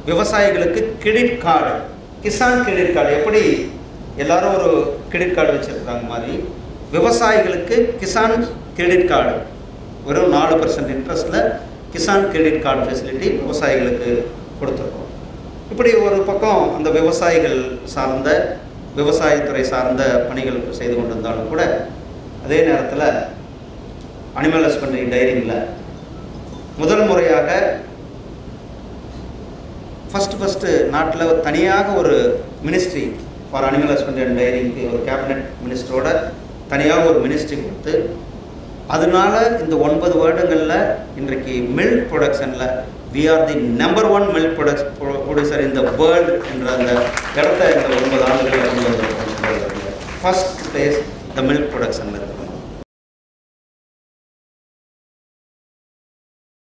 விவசாயிகளுக்கு credit card Kisan credit card எப்படி எல்லாரும் ஒரு கிரெடிட் கார்டு வச்சுருக்காங்க மாதிரி விவசாயிகளுக்கு கிசான் கிரெடிட் கார்டு வெறும் நாலு பர்சன்ட் இன்ட்ரெஸ்ட்டில் கிசான் கிரெடிட் கார்டு ஃபெசிலிட்டி விவசாயிகளுக்கு கொடுத்துருக்கோம் இப்படி ஒரு பக்கம் அந்த விவசாயிகள் சார்ந்த விவசாயத்துறை சார்ந்த பணிகள் செய்து கொண்டிருந்தாலும் கூட அதே நேரத்தில் அனிமல் ஹஸ்பண்டரி டைரிங்கில் முதல் முறையாக ஃபஸ்ட்டு ஃபஸ்ட்டு நாட்டில் தனியாக ஒரு ministry for animal husbandry and டைரிங்க்கு ஒரு கேபினெட் மினிஸ்டரோட தனியாக ஒரு மினிஸ்ட்ரி கொடுத்து அதனால இந்த ஒன்பது வருடங்களில் இன்றைக்கு மில்க் ப்ரொடக்ஷனில் we are the number one milk products producer இந்த வேர்ல்டு என்ற அந்த இடத்த இந்த ஒன்பது ஆண்டுகளில் கொண்டு வந்திருக்கோம் ஃபர்ஸ்ட் பிளேஸ் த மில்க் ப்ரொடக்ஷனில் இருக்கிறோம்